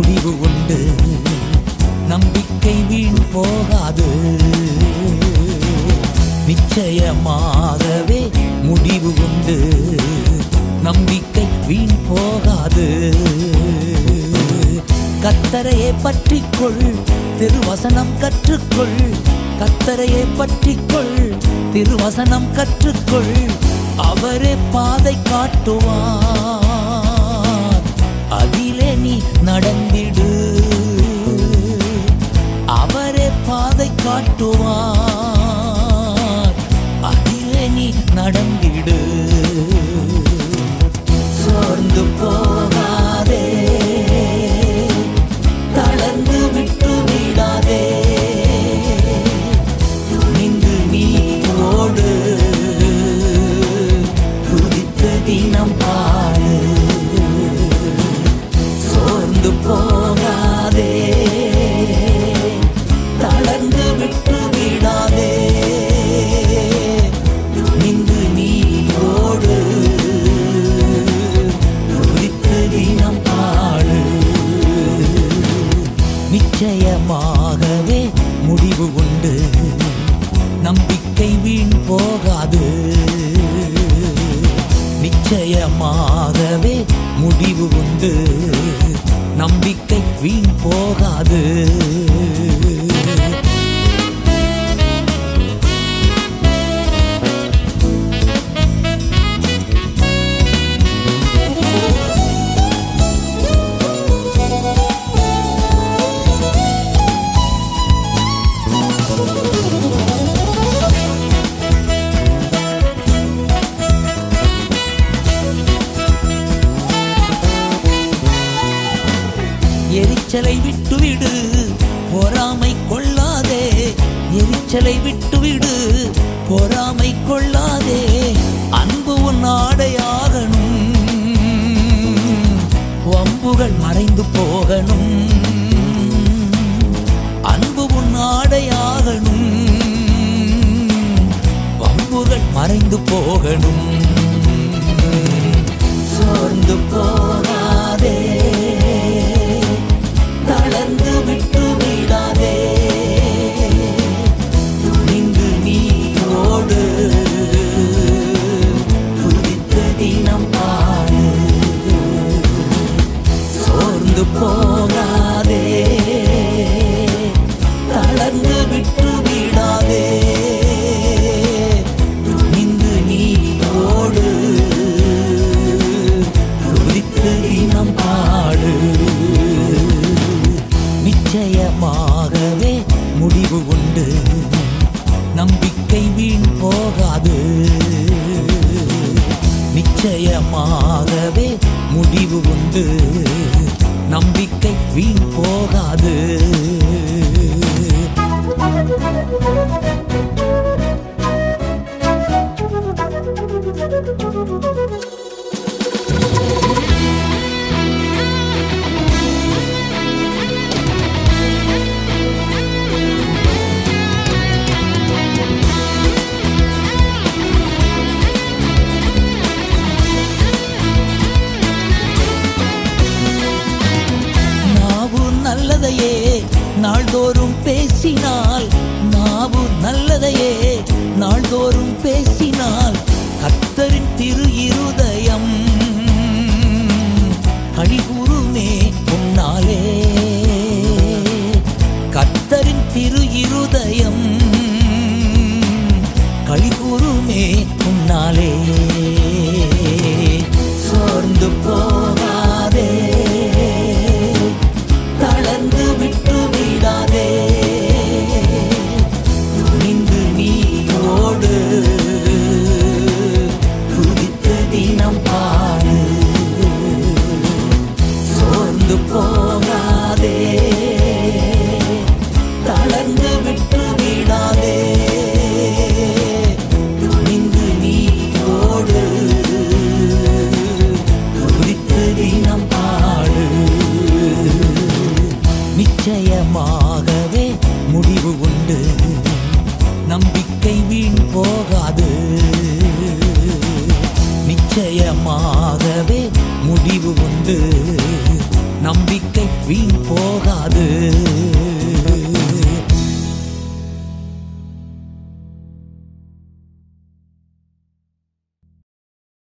முடிவு உண்டு நம்பிக்கை வீண் போகாது நிச்சயமாகவே முடிவு உண்டு நம்பிக்கை வீண் போகாது கத்தரையே பற்றிக்கொள் திருவசனம் கற்றுக்கொள் கத்தரையே பற்றிக்கொள் திருவசனம் கற்றுக்கொள் அவரே பாதை காட்டுவார் அதிலே நீ நடந்திடு அவரே பாதை காட்டுவார் அதிலே நீ நடந்திடு சோர்ந்து போகாதே தளர்ந்து விட்டு விடாதே துணிந்து நீ ஓடு துதித்து தினம் பாடு சோர்ந்து போகாதே தளர்ந்து விட்டு விடாதே துணிந்து நீ ஓடு துதித்து தினம் பாடு நிச்சயமாகவே முடிவு உண்டு நம்பிக்கை வீண் போகாது நிச்சயமாகவே முடிவு உண்டு நம்பிக்கை வீண் போகாது எரிச்சலை விட்டுவிடு பொறாமை கொள்ளாதே எரிச்சலை விட்டுவிடு பொறாமை கொள்ளாதே அன்பு உன் ஆடையாகணும் வம்புகள் மறைந்து போகணும் அன்பு உன் ஆடையாகணும் வம்புகள் மறைந்து போகணும் சோர்ந்து போகாதே தளர்ந்து விட்டு விடாதே துணிந்து நீ ஓடு துதித்து தினம் பாடு சோர்ந்து போகாதே தளர்ந்து விட்டு விடாதே துணிந்து நீ ஓடு துதித்து தினம் பாடு நிச்சயமாகவே முடிவு உண்டு நம்பிக்கை வீண் போகாது நிச்சயமாகவே முடிவு உண்டு நம்பிக்கை வீண் போகாது நாவு நல்லதையே நாள்தோறும் பேசினால் நாவு நல்லதையே நாள்தோறும் பேசினால் கர்த்தரின் திரு இருதயம் கழிகூறுமே உன்னாலே கர்த்தரின் திரு இருதயம் கழிகூறுமே உன்னாலே சோர்ந்து போகாதே தளர்ந்து விட்டு விடாதே துணிந்து நீ ஓடு துதித்து தினம் பாடு சோர்ந்து போகாதே தளர்ந்து விட்டு விடாதே துணிந்து நீ ஓடு துதித்து தினம் பாடு நிச்சயமாகவே முடிவு உண்டு நம்பிக்கை வீண் போகாது நிச்சயமாகவே முடிவு உண்டு நம்பிக்கை வீண் போகாது